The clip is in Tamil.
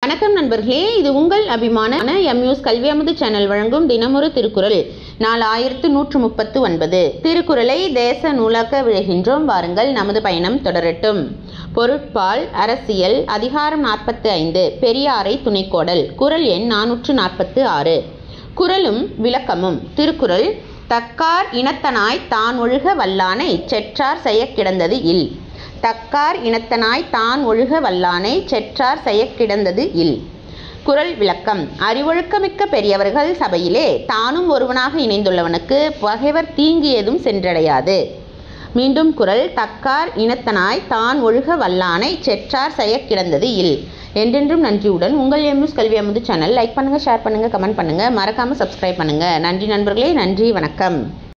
வணக்கம் நண்பர்களே இது உங்கள் அபிமான எம்யூஸ் கல்வி அமுது சேனல் வழங்கும் தினமொரு திருக்குறள் நாள் ஆயிரத்து நூற்று முப்பத்து ஒன்பது திருக்குறளை தேச நூலாக்க விழுகின்றோம் வாருங்கள் நமது பயணம் தொடரட்டும் பொருட்பால் அரசியல் அதிகாரம் நாற்பத்து ஐந்து பெரியாரை துணைக்கோடல் குறள் எண் நானூற்று நாற்பத்து ஆறு குறளும் விளக்கமும் திருக்குறள் தக்கார் இனத்தனாய் தான் ஒழுக வல்லானை செற்றார் செய்யக் கிடந்தது இல் தக்கார் இனத்தனாய் தான் ஒழுக வல்லானை செற்றார் செய்யக் கிடந்தது இல் குறள் விளக்கம் அறிவொழுக்கமிக்க பெரியவர்கள் சபையிலே தானும் ஒருவனாக இணைந்துள்ளவனுக்கு பகைவர் தீங்கு ஏதும் சென்றடையாது மீண்டும் குறள் தக்கார் இனத்தனாய் தான் ஒழுக வல்லானை செற்றார் செய்யக் கிடந்தது இல் என்றென்றும் நன்றியுடன் உங்கள் எம்யூஸ் கல்வி அமுது சேனல் லைக் பண்ணுங்கள் ஷேர் பண்ணுங்கள் கமெண்ட் பண்ணுங்கள் மறக்காமல் சப்ஸ்கிரைப் பண்ணுங்கள் நன்றி நண்பர்களே நன்றி வணக்கம்